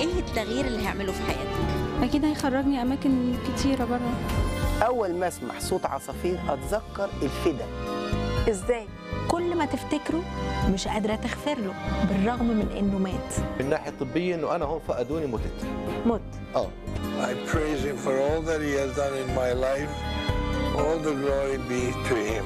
ايه التغيير اللي هيعمله في حياتك اكيد هيخرجني اماكن كتيره بره أول ما أسمع صوت عصافير أتذكر الفدا ازاي كل ما تفتكره مش قادره تغفر له بالرغم من انه مات من الناحيه الطبيه انه انا هون فقدوني متت مت اه I praise him for all that he has done in my life. All the glory be to him.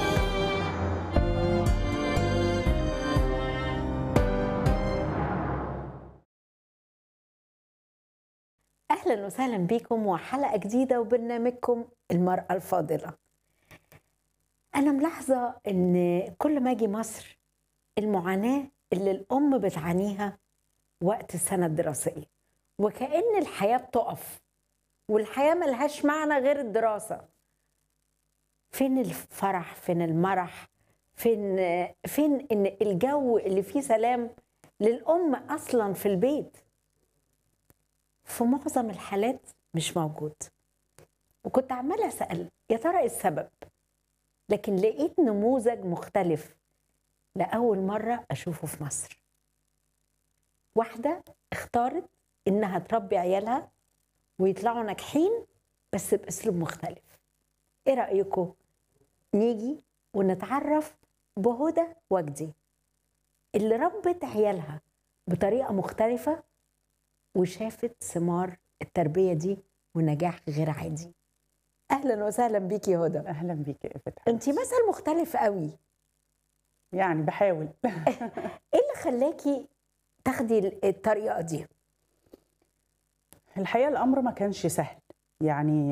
اهلا وسهلا بكم وحلقه جديده وبرنامجكم المراه الفاضله انا ملاحظه ان كل ما اجي مصر المعاناه اللي الام بتعانيها وقت السنه الدراسيه وكأن الحياه بتقف والحياه ملهاش معنى غير الدراسه فين الفرح فين المرح فين فين ان الجو اللي فيه سلام للام اصلا في البيت في معظم الحالات مش موجود وكنت عمالة أسأل يا ترى إيه السبب لكن لقيت نموذج مختلف لأول مرة أشوفه في مصر واحدة اختارت إنها تربي عيالها ويطلعوا ناجحين بس بأسلوب مختلف إيه رأيكم نيجي ونتعرف بهدى وجدي اللي ربت عيالها بطريقة مختلفة وشافت ثمار التربيه دي ونجاح غير عادي اهلا وسهلا بيكي يا هدى اهلا بيك يا فتحي انت مثل مختلف قوي يعني بحاول ايه اللي خلاكي تاخدي الطريقه دي الحقيقه الامر ما كانش سهل يعني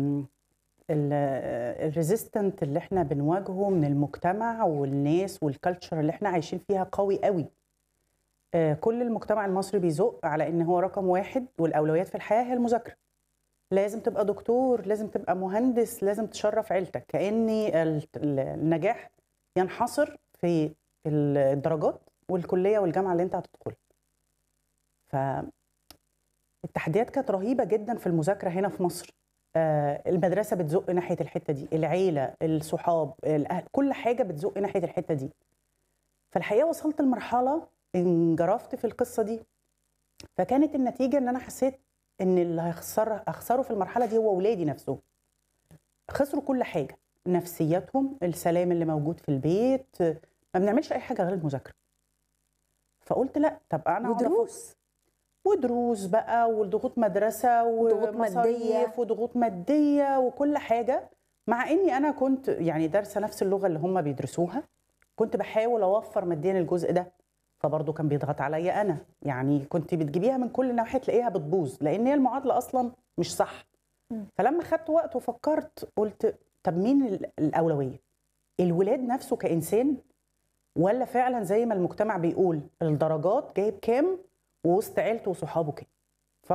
الريزيستنت اللي احنا بنواجهه من المجتمع والناس والكالتشر اللي احنا عايشين فيها قوي قوي آه، كل المجتمع المصري بيزق على ان هو رقم واحد والاولويات في الحياه هي المذاكره لازم تبقى دكتور لازم تبقى مهندس لازم تشرف عيلتك كان ال- ال- النجاح ينحصر في الدرجات والكليه والجامعه اللي انت هتدخلها ف التحديات كانت رهيبه جدا في المذاكره هنا في مصر آه، المدرسه بتزق ناحيه الحته دي العيله الصحاب الاهل كل حاجه بتزق ناحيه الحته دي فالحقيقه وصلت لمرحله انجرفت في القصه دي فكانت النتيجه ان انا حسيت ان اللي هيخسر اخسره في المرحله دي هو اولادي نفسهم خسروا كل حاجه نفسياتهم السلام اللي موجود في البيت ما بنعملش اي حاجه غير المذاكره فقلت لا طب انا أقعد ودروس ودروس بقى وضغوط مدرسه وضغوط ومصاريف مادية. وضغوط ماديه وكل حاجه مع اني انا كنت يعني دارسه نفس اللغه اللي هم بيدرسوها كنت بحاول اوفر ماديا الجزء ده فبرضه كان بيضغط عليا انا يعني كنت بتجيبيها من كل ناحيه تلاقيها بتبوظ لان هي المعادله اصلا مش صح مم. فلما خدت وقت وفكرت قلت طب مين ال- الاولويه الولاد نفسه كانسان ولا فعلا زي ما المجتمع بيقول الدرجات جايب كام ووسط عيلته وصحابه كام